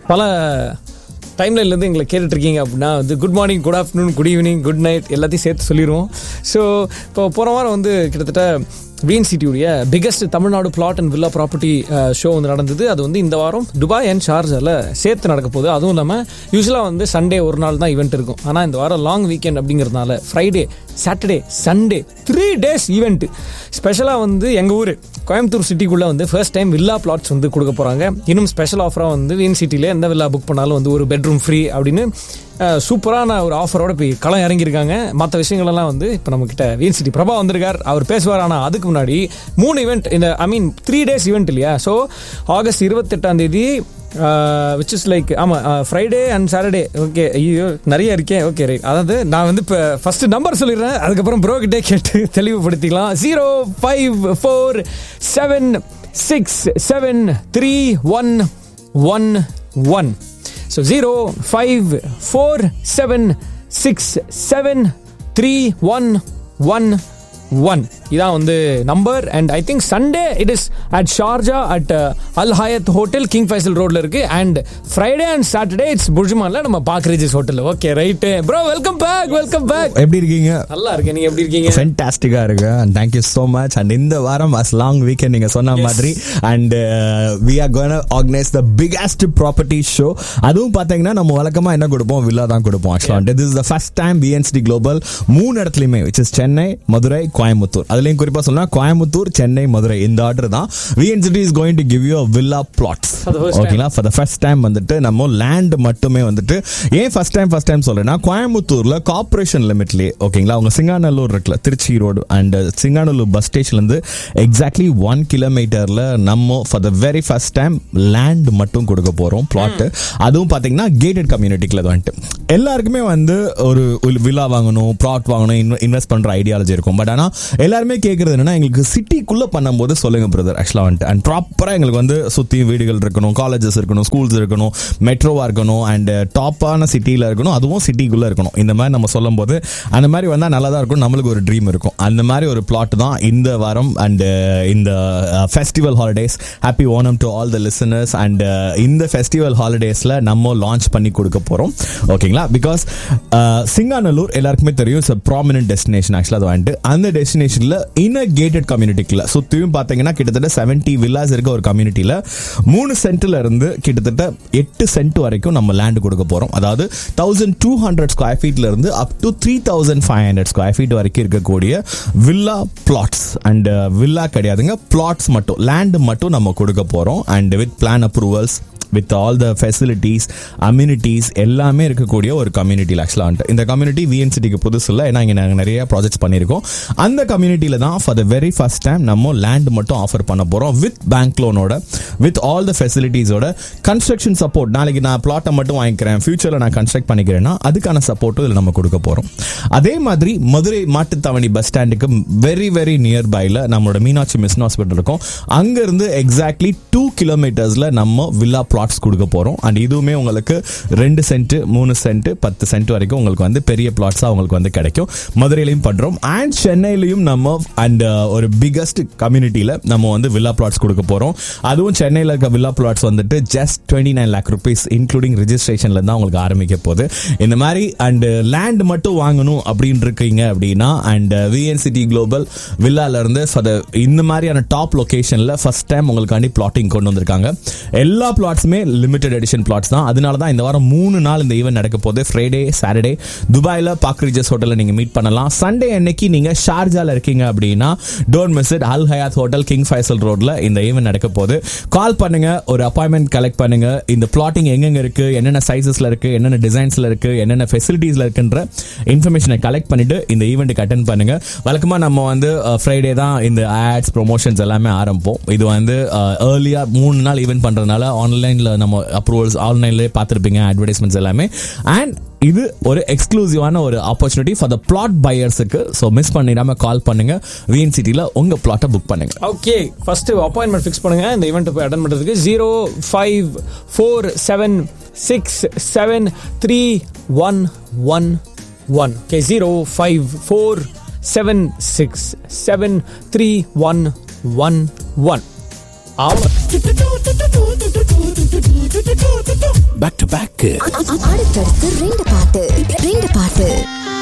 பல டைம்லைன்லேருந்து எங்களை கேட்டுட்ருக்கீங்க அப்படின்னா வந்து good morning good afternoon good evening good night எல்லாத்தையும் சேர்த்து சொல்லிடுவோம் ஸோ இப்போ போன வாரம் வந்து கிட்டத்தட்ட விஎன் சிட்டியுடைய biggest Tamil Nadu plot and villa property show வந்து நடந்தது அது வந்து இந்த வாரம் துபாய் அண்ட் ஷார்ஜாவில் சேர்த்து நடக்க போகுது அதுவும் இல்லாமல் யூஸ்வலாக வந்து சண்டே ஒரு நாள் தான் ஈவெண்ட் இருக்கும் ஆனால் இந்த வாரம் லாங் வீக்கெண்ட் அப்படிங்கிறதுனால Friday Saturday Sunday three days event ஸ்பெஷலாக வந்து எங்கள் ஊர் கோயம்புத்தூர் சிட்டிக்குள்ளே வந்து ஃபர்ஸ்ட் டைம் வில்லா பிளாட்ஸ் வந்து கொடுக்க போகிறாங்க இன்னும் ஸ்பெஷல் ஆஃபராக வந்து விஎன் சிட்டியில் எந்த வில்லா புக் பண்ணாலும் வந்து ஒரு பெட்ரூம் ஃப்ரீ அப்படின்னு அஹ், சூப்பரான ஒரு ஆஃபரோட போய் களம் இறங்கியிருக்காங்க மற்ற விஷயங்களெல்லாம் வந்து இப்போ நம்மக்கிட்ட விஎன் சிட்டி பிரபா வந்திருக்கார் அவர் பேசுவார் ஆனால் அதுக்கு முன்னாடி மூணு ஈவெண்ட் இந்த I mean three days event இல்லையா ஸோ ஆகஸ்ட் இருபத்தெட்டாம் தேதி விச் இஸ் லைக் ஆமாம் ஃப்ரைடே அண்ட் சாட்டர்டே ஓகே ஐயோ நிறைய இருக்கே ஓகே ரைட் அதாவது நான் வந்து இப்போ ஃபர்ஸ்ட் நம்பர் சொல்லிடுறேன் அதுக்கப்புறம் ப்ரோ கிட்டே கேட்டு தெளிவுபடுத்திக்கலாம் zero five four seven six seven three one one one so zero five four seven six seven three one one one இதான் வந்து number and I think Sunday it is at Sharjah at Al Hayat hotel King Faisal ரோட்ல இருக்கு and Friday and Saturday it's புர்ஜுமான்ல நம்ம பாக்ரேஜஸ் hotel okay right bro welcome back welcome back எப்படி இருக்கீங்க நல்லா இருக்கேன் நீங்க எப்படி இருக்கீங்க ஃபென்டாஸ்டிக்கா இருக்கு and thank you so much and இந்த வாரம் அஸ் லாங் வீக்கெண்ட் நீங்க சொன்ன மாதிரி and we are gonna organise the biggest property show அதுவும் பாத்தீங்கன்னா நம்ம வழக்கமா என்ன கொடுப்போம் வில்லா தான் கொடுப்போம் actually this is the first time பிஎன்சிடி குளோபல் மூணு இடத்துலயுமே விச் இஸ் சென்னை மதுரை கோயம்புத்தூர் அதுலயும் குறிப்பா சொன்னா கோயம்புத்தூர் சென்னை மதுரை இந்த ஆர்டர் தான் VN City is going to give you villa plots For the first time. ஓகேங்களா ஃபார் த ஃபர்ஸ்ட் டைம் வந்துட்டு நம்ம லேண்ட் மட்டுமே வந்துட்டு ஏன் ஃபர்ஸ்ட் டைம் ஃபர்ஸ்ட் டைம் சொல்றேன்னா கோயம்புத்தூர்ல கார்பரேஷன் லிமிட்லயே ஓகேங்களா அவங்க சிங்காநல்லூர் இருக்குல்ல Trichy road and Singanallur bus ஸ்டேஷன்ல இருந்து எக்ஸாக்ட்லி ஒன் கிலோமீட்டர்ல நம்ம for the very first time land மட்டும் கொடுக்க போறோம் பிளாட் அதுவும் பாத்தீங்கன்னா கேட்டட் கம்யூனிட்டிக்குள்ள வந்துட்டு எல்லாருக்குமே வந்து ஒரு வில்லா வாங்கணும் ப்ளாட் வாங்கணும் இன்வெஸ்ட் பண்ற ஐடியாலஜி இருக்கும் பட் ஆனா எல்லாருமே கேட்கறது என்னன்னா எங்களுக்கு சிட்டிக்குள்ள பண்ணும்போது சொல்லுங்க பிரதர் ஆக்சுவலா வந்துட்டு அண்ட் ப்ராப்பரா எங்களுக்கு வந்து சுத்தி வீடுகள் இருக்கணும் காலேஜஸ் இருக்கணும் ஸ்கூல்ஸ் இருக்கணும் மெட்ரோவா இருக்கணும் அண்ட் டாப்பான சிட்டியில இருக்கணும் அதுவும் சிட்டிக்குள்ள இருக்கணும் இந்த மாதிரி நம்ம சொல்லும் போது அந்த மாதிரி வந்தா நல்லா தான் இருக்கும் நம்மளுக்கு ஒரு ட்ரீம் இருக்கும் அந்த மாதிரி ஒரு பிளாட் தான் இந்த வாரம் அண்ட் இந்த festival holidays happy Onam to all the listeners and இந்த ஃபெஸ்டிவல் ஹாலிடேஸ்ல நம்ம லான்ச் பண்ணி கொடுக்க போறோம் ஓகேங்களா பிகாஸ் சிங்காநல்லூர் எல்லாருக்குமே தெரியும் இட்ஸ் ப்ராமினன்ட் டெஸ்டினேஷன் ஆக்சுவலாக அது வந்துட்டு அந்த டெஸ்டினேஷன்ல இன் கேட்டட் கம்யூனிட்டிக்குள்ள சுத்தியும் பாத்தீங்கன்னா கிட்டத்தட்ட செவன்டி வில்லாஸ் இருக்க ஒரு கம்யூனிட்டியில மூணு சென்ட்ல இருந்து கிட்டத்தட்ட எட்டு சென்ட் வரைக்கும் நம்ம லேண்ட் கொடுக்க போறோம் அதாவது தௌசண்ட் டூ ஹண்ட்ரட் ஸ்கொயர் ஃபீட்ல இருந்து up to three thousand five hundred square feet வரைக்கும் இருக்கக்கூடிய வில்லா பிளாட்ஸ் அண்ட் வில்லா கிடையாதுங்க பிளாட்ஸ் மட்டும் லேண்ட் மட்டும் நம்ம கொடுக்க போறோம் and with plan approvals with all the facilities amenities எல்லாமே இருக்கக்கூடிய ஒரு கம்யூனிட்டியில் ஆக்சுவலாக வந்துட்டு இந்த கம்யூனிட்டி விஎன்சிட்டிக்கு புதுசு இல்லை ஏன்னா இங்கே நாங்கள் நிறைய ப்ராஜெக்ட்ஸ் பண்ணியிருக்கோம் அந்த கம்யூனிட்டியில் தான் for the very first time நம்ம லேண்ட் மட்டும் ஆஃபர் பண்ண போகிறோம் வித் பேங்க் லோனோட வித் ஆல் த ஃபெசிலிட்டிஸோட கன்ஸ்ட்ரக்ஷன் சப்போர்ட் நாளைக்கு நான் பிளாட்டை மட்டும் வாங்கிக்கிறேன் ஃபியூச்சரில் நான் கன்ஸ்ட்ரக்ட் பண்ணிக்கிறேன்னா அதுக்கான சப்போர்ட்டும் இதில் நம்ம கொடுக்க போகிறோம் அதே மாதிரி மதுரை மாட்டுத்தாவணி பஸ் ஸ்டாண்டுக்கு வெரி வெரி நியர் பைல நம்மளோட மீனாட்சி மிஷன் ஹாஸ்பிட்டல் இருக்கும் அங்கிருந்து எக்ஸாக்ட்லி டூ கிலோமீட்டர்ஸ்ல நம்ம வில்லா பிளாட்ஸ் கொடுக்க போறோம் அண்ட் இதுவுமே உங்களுக்கு ரெண்டு சென்ட் மூணு சென்ட் பத்து சென்ட் வரைக்கும் உங்களுக்கு வந்து பெரிய பிளாட்ஸா உங்களுக்கு வந்து கிடைக்கும் மதுரையிலையும் பண்றோம் அண்ட் சென்னையிலையும் நம்ம அண்ட் ஒரு பிகஸ்ட் கம்யூனிட்டியில நம்ம வந்து வில்லா பிளாட்ஸ் கொடுக்க போறோம் அதுவும் சென்னையில் இருக்க வில்லா பிளாட்ஸ் வந்துட்டு just twenty nine lakh rupees including ரிஜிஸ்ட்ரேஷன்ல தான் உங்களுக்கு ஆரம்பிக்க போகுது இந்த மாதிரி அண்ட் லேண்ட் மட்டும் வாங்கணும் அப்படின்னு இருக்கீங்க அப்படின்னா அண்ட் விஎன்சிடி குளோபல் வில்லால இருந்து for the- இந்த மாதிரியான டாப் லொகேஷன்ல ஃபர்ஸ்ட் டைம் உங்களுக்காண்டி பிளாட்டிங் கொண்டு வந்திருக்காங்க எல்லா பிளாட்ஸுமே லிமிடெட் எடிஷன் பிளாட்ஸ் தான் அதனால தான் இந்த வாரம் மூணு நாள் இந்த ஈவென்ட் நடக்க போகுது ஃப்ரைடே சாட்டர்டே துபாயில பாக் ரிஜஸ் ஹோட்டல்ல நீங்க மீட் பண்ணலாம் சண்டே அன்னைக்கு நீங்க ஷார்ஜால இருக்கீங்க அப்படின்னா don't miss it Al Hayat hotel King Faisal ரோட்ல இந்த ஈவென்ட் நடக்க போகுது கால் பண்ணுங்க ஒரு அப்பாயின்மெண்ட் கலெக்ட் பண்ணுங்க இந்த பிளாட்டிங் எங்கெங்க இருக்கு என்னென்ன சைசஸ்ல இருக்கு என்னென்ன டிசைன்ஸ்ல இருக்கு என்னென்ன ஃபெசிலிட்டிஸ்ல இருக்குன்ற இன்ஃபர்மேஷனை கலெக்ட் பண்ணிட்டு இந்த ஈவெண்ட்டுக்கு அட்டன் பண்ணுங்க வழக்கமா நம்ம வந்து ஃப்ரைடே தான் இந்த ஆட்ஸ் ப்ரொமோஷன்ஸ் எல்லாமே ஆரம்பிப்போம் இது வந்து ஏர்லியா மூணு நாள் ஈவெண்ட் பண்றதுனால ஆன்லைன்ல நம்ம அப்ரூவல்ஸ் ஆன்லைன்லேயே பார்த்துருப்பீங்க அட்வர்டைஸ்மெண்ட்ஸ் எல்லாமே அண்ட் இது ஒரு எக்ஸ்க்ளூசிவான ஒரு ஆப்பர்ச்சுனிட்டி ஃபார் த பிளாட் பையர்ஸுக்கு ஸோ மிஸ் பண்ணிடாம கால் பண்ணுங்க விஎன்சிட்டியில் உங்க பிளாட்டை புக் பண்ணுங்க ஓகே ஃபர்ஸ்ட் அப்பாயின்மெண்ட் ஃபிக்ஸ் பண்ணுங்க இந்த ஈவெண்ட் போய் அட்டன் பண்றதுக்கு zero five four seven six seven three one one one okay zero five four seven six seven three one one one ஆமாம் பேக் டு பேக் அடுத்தடுத்து ரெண்டு பாட்டு